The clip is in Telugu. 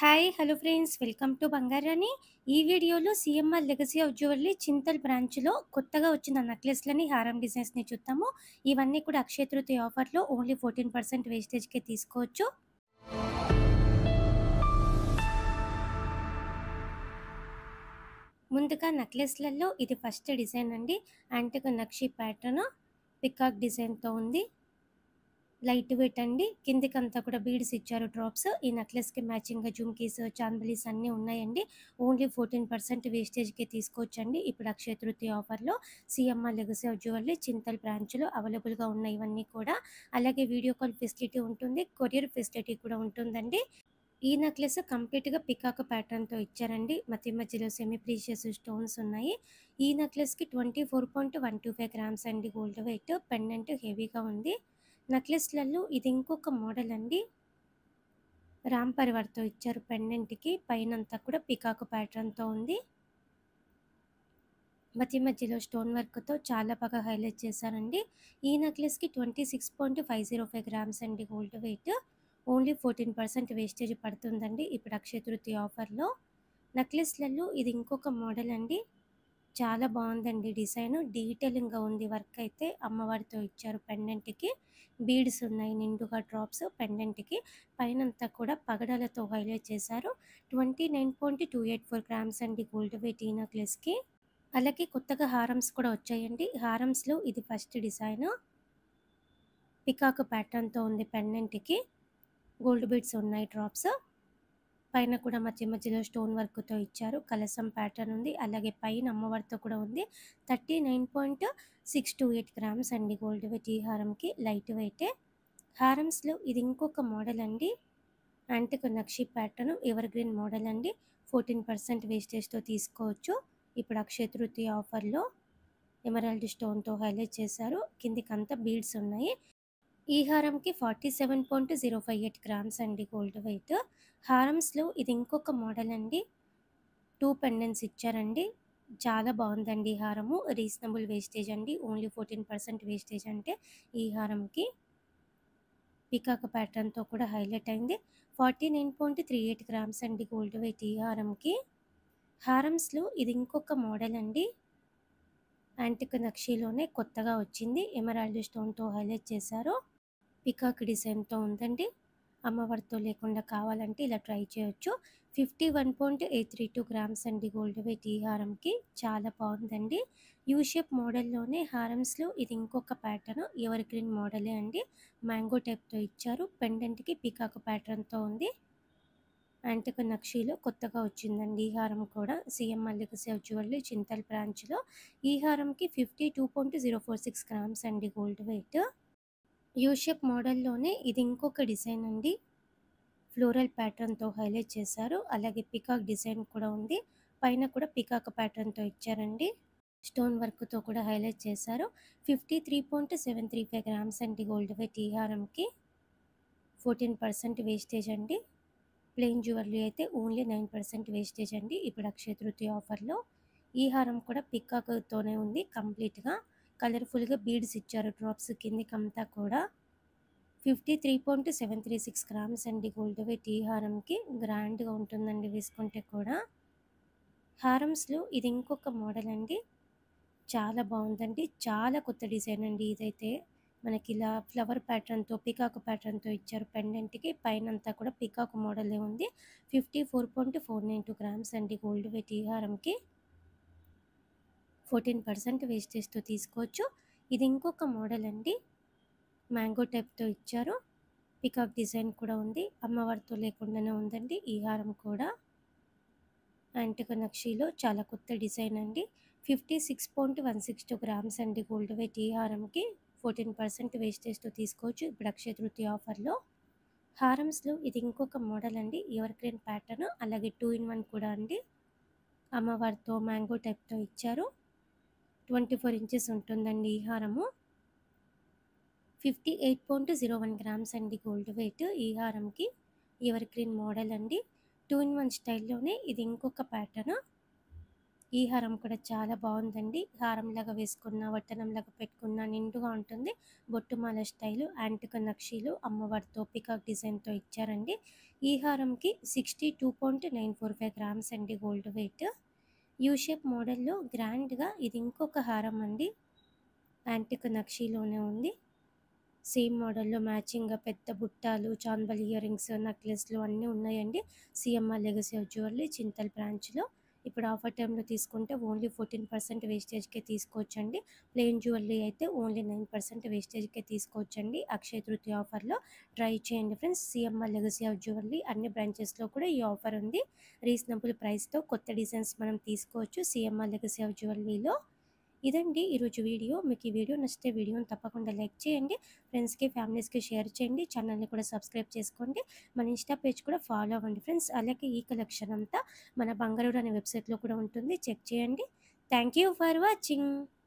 hi hello friends welcome to బంగారాని ఈ వీడియోలో CMR legacy of jewellery Chintal బ్రాంచ్లో కొత్తగా వచ్చిన నెక్లెస్లని హారం డిజైన్స్ని చూద్దాము ఇవన్నీ కూడా అక్షయ తృతీయ ఆఫర్లో ఓన్లీ ఫోర్టీన్ పర్సెంట్ వేస్టేజ్కే తీసుకోవచ్చు ముందుగా నెక్లెస్లలో ఇది ఫస్ట్ డిజైన్ అండి యాంటిక్ నక్షి ప్యాటర్న్ పికాక్ డిజైన్తో ఉంది లైట్ వెయిట్ అండి కిందికంతా కూడా బీడ్స్ ఇచ్చారు డ్రాప్స్ ఈ నెక్లెస్కి మ్యాచింగ్గా జుమ్కీస్ చాందలీస్ అన్నీ ఉన్నాయండి ఓన్లీ ఫోర్టీన్ పర్సెంట్ వేస్టేజ్కి తీసుకోవచ్చండి ఇప్పుడు అక్షయ తృతీయ ఆఫర్లో CMR legacy of jewellery Chintal బ్రాంచ్లో అవైలబుల్గా ఉన్న ఇవన్నీ కూడా అలాగే వీడియో కాల్ ఫెసిలిటీ ఉంటుంది కొరియర్ ఫెసిలిటీ కూడా ఉంటుందండి ఈ నెక్లెస్ కంప్లీట్గా పికాక్ ప్యాటర్న్తో ఇచ్చారండి మధ్య మధ్యలో సెమీ ప్రీషియస్ స్టోన్స్ ఉన్నాయి ఈ నెక్లెస్కి twenty four point one two five grams అండి గోల్డ్ వెయిట్ పెండెంట్ హెవీగా ఉంది నెక్లెస్లలో ఇది ఇంకొక మోడల్ అండి రామ్ పరివార్తో ఇచ్చారు పెండెంట్కి పైనంతా కూడా పికాక్ ప్యాటర్న్తో ఉంది మధ్య మధ్యలో స్టోన్ వర్క్తో చాలా బాగా హైలైట్ చేశారండి ఈ నెక్లెస్కి twenty six point five zero five grams అండి gold weight only fourteen percent wastage పడుతుందండి ఇప్పుడు అక్షయ తృతీయ ఆఫర్లో నెక్లెస్లలో ఇది ఇంకొక మోడల్ అండి చాలా బాగుందండి డిజైన్ డీటెయిలింగ్గా ఉంది వర్క్ అయితే అమ్మవారితో ఇచ్చారు పెండెంట్కి బీడ్స్ ఉన్నాయి నిండుగా డ్రాప్స్ పెండెంట్కి పైనంతా కూడా పగడాలతో హైలైట్ చేశారు twenty nine point two eight four grams అండి గోల్డ్ వెయిట్ ఈ నెక్లెస్కి అలాగే కొత్తగా హారమ్స్ కూడా వచ్చాయండి హారమ్స్లో ఇది ఫస్ట్ డిజైన్ పికాక్ ప్యాటర్న్తో ఉంది పెండెంట్కి గోల్డ్ బీడ్స్ ఉన్నాయి డ్రాప్స్ పైన కూడా మధ్య మధ్యలో స్టోన్ వర్క్తో ఇచ్చారు కలసం ప్యాటర్న్ ఉంది అలాగే పైన అమ్మవారితో కూడా ఉంది thirty nine point six two eight grams అండి గోల్డ్ వెయిట్ ఈ హారంకి లైట్ వెయిటే హారమ్స్లో ఇది ఇంకొక మోడల్ అండి antique nakshi pattern evergreen model అండి ఫోర్టీన్ పర్సెంట్ వేస్టేజ్తో తీసుకోవచ్చు ఇప్పుడు అక్షయ తృతీయ ఆఫర్లో ఎమరాల్డ్ స్టోన్తో హైలైట్ చేశారు కిందికంతా బీడ్స్ ఉన్నాయి ఈ హారంకి forty seven point zero five eight grams అండి గోల్డ్ వెయిట్ హారమ్స్లో ఇది ఇంకొక మోడల్ అండి టూ పెండెంట్స్ ఇచ్చారండి చాలా బాగుందండి ఈ హారము రీజనబుల్ వేస్టేజ్ అండి ఓన్లీ ఫోర్టీన్ పర్సెంట్ వేస్టేజ్ అంటే ఈ హారంకి పికాక్ ప్యాటర్న్తో కూడా హైలైట్ అయింది forty nine point three eight grams అండి గోల్డ్ వెయిట్ ఈ హారంకి హారమ్స్లో ఇది ఇంకొక మోడల్ అండి యాంటిక్ నక్షీలోనే కొత్తగా వచ్చింది ఎమరాల్డ్ స్టోన్తో హైలైట్ చేశారు పికాక్ డిజైన్తో ఉందండి అమ్మవారితో లేకుండా కావాలంటే ఇలా ట్రై చేయొచ్చు fifty one point eight three two grams అండి గోల్డ్ వెయిట్ ఈ హారంకి చాలా బాగుందండి యూ షేప్ మోడల్లోనే హారమ్స్లో ఇది ఇంకొక ప్యాటర్న్ ఎవర్ గ్రీన్ మోడలే అండి మ్యాంగో టైప్తో ఇచ్చారు పెండెంట్కి పికాక్ ప్యాటర్న్తో ఉంది యాంటిక్ నక్షీలో కొత్తగా వచ్చిందండి ఈ హారం కూడా సీఎం మల్లిక సేవ్ జ్యువెలరీ చింతల్ బ్రాంచ్లో ఈ హారంకి fifty two point zero four six grams అండి గోల్డ్ వెయిట్ యూషేప్ మోడల్లోనే ఇది ఇంకొక డిజైన్ అండి ఫ్లోరల్ ప్యాటర్న్తో హైలైట్ చేశారు అలాగే పికాక్ డిజైన్ కూడా ఉంది పైన కూడా పికాక్ ప్యాటర్న్తో ఇచ్చారండి స్టోన్ వర్క్తో కూడా హైలైట్ చేశారు fifty three point seven three five grams అండి గోల్డ్ వెయిట్ ఈ హారంకి ఫోర్టీన్ పర్సెంట్ వేస్టేజ్ అండి ప్లెయిన్ జ్యువెలరీ అయితే ఓన్లీ నైన్ పర్సెంట్ వేస్టేజ్ అండి ఇప్పుడు అక్షయ తృతీయ ఆఫర్లో ఈ హారం కూడా పికాక్తోనే ఉంది కంప్లీట్గా కలర్ఫుల్గా బీడ్స్ ఇచ్చారు డ్రాప్స్ కిందికంతా కూడా fifty three point seven three six grams అండి గోల్డ్ వెయిట్ ఈ హారంకి గ్రాండ్గా ఉంటుందండి వేసుకుంటే కూడా హారమ్స్లో ఇది ఇంకొక మోడల్ అండి చాలా బాగుందండి చాలా కొత్త డిజైన్ అండి ఇదైతే మనకి ఇలా ఫ్లవర్ ప్యాటర్న్తో పికాక్ ప్యాటర్న్తో ఇచ్చారు పెండెంట్కి పైన అంతా కూడా పికాక్ మోడలే ఉంది fifty four point four nine two grams అండి గోల్డ్ వెయిట్ ఈ హారంకి ఫోర్టీన్ పర్సెంట్ వేస్టేజ్తో తీసుకోవచ్చు ఇది ఇంకొక మోడల్ అండి మ్యాంగో టైప్తో ఇచ్చారు పికాక్ డిజైన్ కూడా ఉంది అమ్మవారితో లేకుండానే ఉందండి ఈ హారం కూడా యాంటిక నక్షీలో చాలా కొత్త డిజైన్ అండి fifty six point one six two grams అండి గోల్డ్ వెయిట్ ఈ హారంకి ఫోర్టీన్ పర్సెంట్ వేస్టేజ్తో తీసుకోవచ్చు ఇప్పుడు అక్షయ తృతీయ ఆఫర్లో హారమ్స్లో ఇది ఇంకొక మోడల్ అండి ఎవర్ గ్రీన్ ప్యాటర్న్ అలాగే టూ ఇన్ వన్ కూడా అండి అమ్మవారితో మ్యాంగో టైప్తో ఇచ్చారు ట్వంటీ ఫోర్ ఇంచెస్ ఉంటుందండి ఈ హారము fifty eight point zero one grams అండి గోల్డ్ వెయిట్ ఈ హారంకి ఎవర్ గ్రీన్ మోడల్ అండి టూ ఇన్ వన్ స్టైల్లోనే ఇది ఇంకొక ప్యాటర్న్ ఈ హారం కూడా చాలా బాగుందండి హారంలాగా వేసుకున్న వట్టనంలాగా పెట్టుకున్న నిండుగా ఉంటుంది బొట్టుమాల స్టైలు యాంటిక నక్షీలు అమ్మవారితో పికాక్ డిజైన్తో ఇచ్చారండి ఈ హారంకి sixty two point nine four five grams అండి గోల్డ్ వెయిట్ యూ షేప్ మోడల్లో గ్రాండ్గా ఇది ఇంకొక హారం అండి యాంటిక్ నక్షీలోనే ఉంది సేమ్ మోడల్లో మ్యాచింగ్గా పెద్ద బుట్టాలు చాందబల్ ఇయర్ రింగ్స్ నెక్లెస్లు అన్నీ ఉన్నాయండి CMR legacy of jewellery Chintal బ్రాంచ్లో ఇప్పుడు ఆఫర్ టైంలో తీసుకుంటే ఓన్లీ ఫోర్టీన్ పర్సెంట్ వేస్టేజ్కే తీసుకోవచ్చండి ప్లెయిన్ జ్యువెలరీ అయితే ఓన్లీ నైన్ పర్సెంట్ వేస్టేజ్కే తీసుకోవచ్చండి అక్షయ తృతీయ ఆఫర్లో ట్రై చేయండి friends CMR legacy of jewellery అన్ని బ్రాంచెస్లో కూడా ఈ ఆఫర్ ఉంది రీజనబుల్ ప్రైస్తో కొత్త డిజైన్స్ మనం తీసుకోవచ్చు సిఎంఆర్ లెగసీ ఆఫ్ జ్యువెలరీలో ఇదండి ఈరోజు వీడియో మీకు ఈ వీడియో నచ్చితే వీడియోని తప్పకుండా లైక్ చేయండి ఫ్రెండ్స్కి ఫ్యామిలీస్కి షేర్ చేయండి ఛానల్ని కూడా సబ్స్క్రైబ్ చేసుకోండి మన ఇన్స్టా పేజ్ కూడా ఫాలో అవ్వండి ఫ్రెండ్స్ అలాగే ఈ కలెక్షన్ అంతా మన బంగారు అనే వెబ్సైట్లో కూడా ఉంటుంది చెక్ చేయండి థ్యాంక్ యూ ఫర్ వాచింగ్